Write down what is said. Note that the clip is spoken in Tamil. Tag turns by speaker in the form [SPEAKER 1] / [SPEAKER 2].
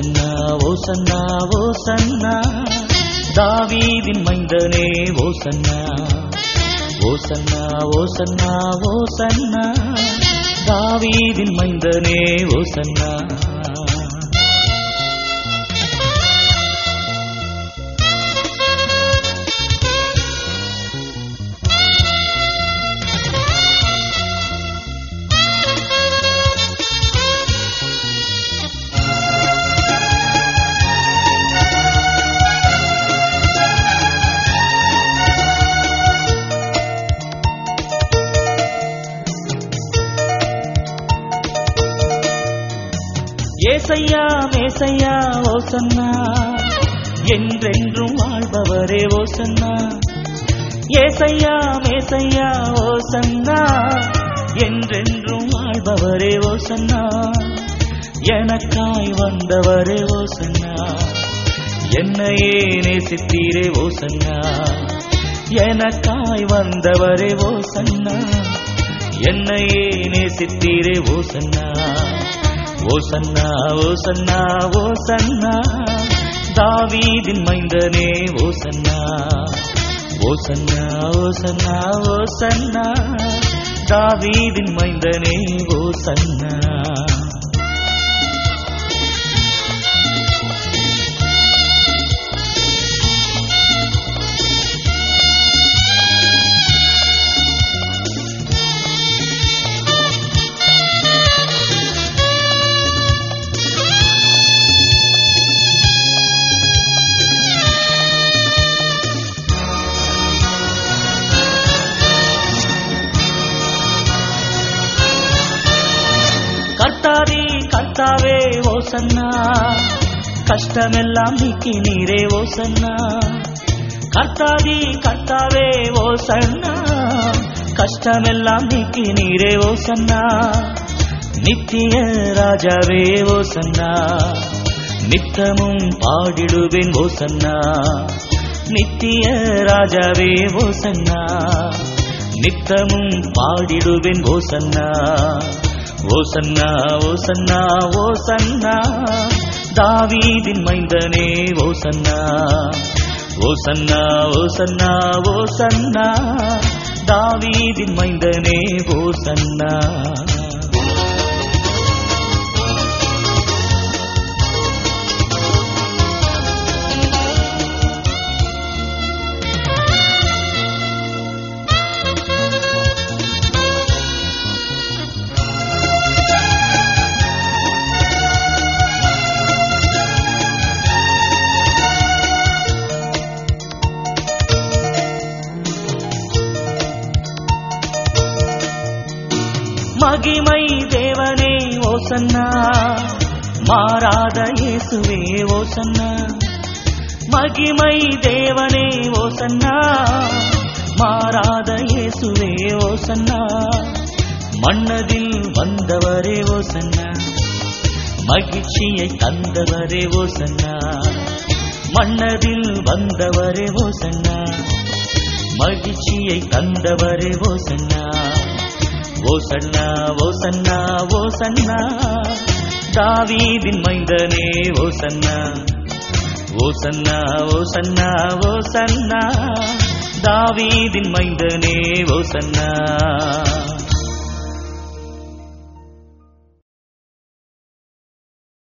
[SPEAKER 1] ஓசன்னா ஓசன்னா ஓசன்னா தாவீதின் மைந்தனே ஓசன்னா ஓசன்னா ஓசன்னா ஓசன்னா தாவீதின் மைந்தனே ஓசன்னா ஏசையா மேசையா ஓசன்னா என்றென்றும் வாழ்பவரே ஓசன்னா ஏசையா மேசையா ஓசன்னா என்றென்றும் வாழ்பவரே ஓசன்னா எனக்காய் வந்தவரே ஓசன்னா என்னையே நேசித்தீரே ஓசன்னா எனக்காய் வந்தவரே ஓசன்னா என்னையே நேசித்தீரே ஓசன்னா ஓசன்னா ஓசன்னா ஓசன்னா தாவீதின் மைந்தனே ஓசன்னா ஓசன்னா ஓசன்னா ஓசன்னா தாவீதின் மைந்தனே ஓசன்னா கர்த்தாதி கர்த்தாவே ஓசன்னா கஷ்டமெல்லாம் நீக்கி நீரே ஓசன்னா கர்த்தாதி கர்த்தாவே ஓசன்னா கஷ்டமெல்லாம் நீக்கி நீரே ஓசன்னா நித்திய ராஜாவே ஓசன்னா நித்தமும் பாடிடுவேன் ஓசன்னா நித்திய ராஜாவே ஓசன்னா நித்தமும் பாடிடுவேன் ஓசன்னா ஓசன்னா ஓசன்னா ஓசன்னா தாவீதின் மைந்தனே ஓசன்னா ஓசன்னா ஓசன்னா ஓசன்னா தாவீதின் மைந்தனே ஓசன்னா மகிமை தேவனே ஓசன்னா மாறாத இயேசுவே ஓசன்னா மகிமை தேவனே ஓசன்னா மாறாத இயேசுவே ஓசன்னா மன்னதில் வந்தவரே ஓசன்னா மகிழ்ச்சியை தந்தவரே ஓசன்னா மன்னதில் வந்தவரே ஓசன்னா மகிழ்ச்சியை தந்தவரே ஓசன்னா ஓசன்னா ஓசன்னா ஓசன்னா தாவீதின் மைந்தனே ஓசன்னா ஓசன்னா ஓசன்னா ஓசன்னா தாவீதின் மைந்தனே ஓசன்னா